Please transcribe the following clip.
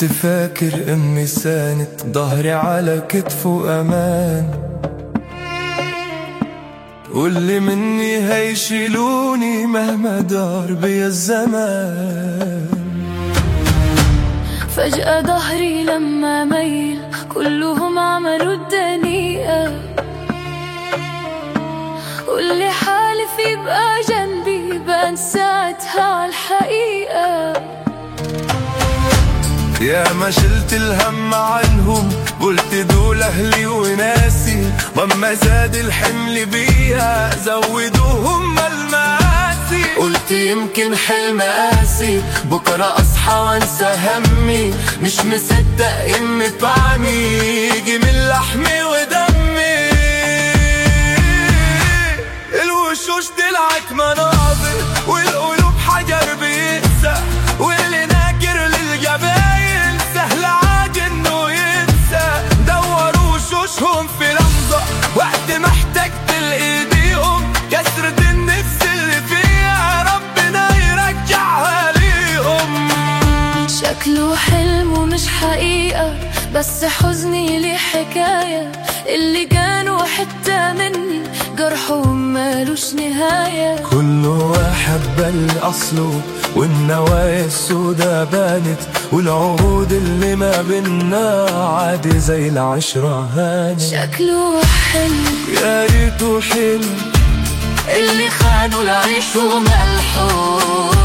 كنت فاكر امي سانت ظهري على كتفه امان واللي مني هيشيلوني مهما دار بيا الزمان فجأة ظهري لما ميل كلهم عملوا الدنيئة واللي حالف يبقى جنبي بان ساعتها عالحقيقة يا ما شلت الهم عنهم قلت دول اهلي وناسي واما زاد الحمل بيا زودوهم الماسي قلت يمكن حلم قاسي بكره اصحى وانسى همي مش مصدق ان طعمي يجي من لحمي ودمي الوشوش طلعت مناظر والقلوب حجر بينسى واللي ناكر للجباين سهل عاد انه ينسى دوروا وشوشهم في لحظة وقت ما احتجت لايديهم كسرة النفس اللي فيها ربنا يرجعها ليهم شكله حلم ومش حقيقة بس حزني ليه حكاية اللي كانوا حتة مني جرحهم مالوش نهاية كل واحد بل أصله والنوايا السودا بانت والعهود اللي ما بينا عادي زي العشرة هانت شكله حلم يا ريته حلم اللي خانوا العيش وملحوه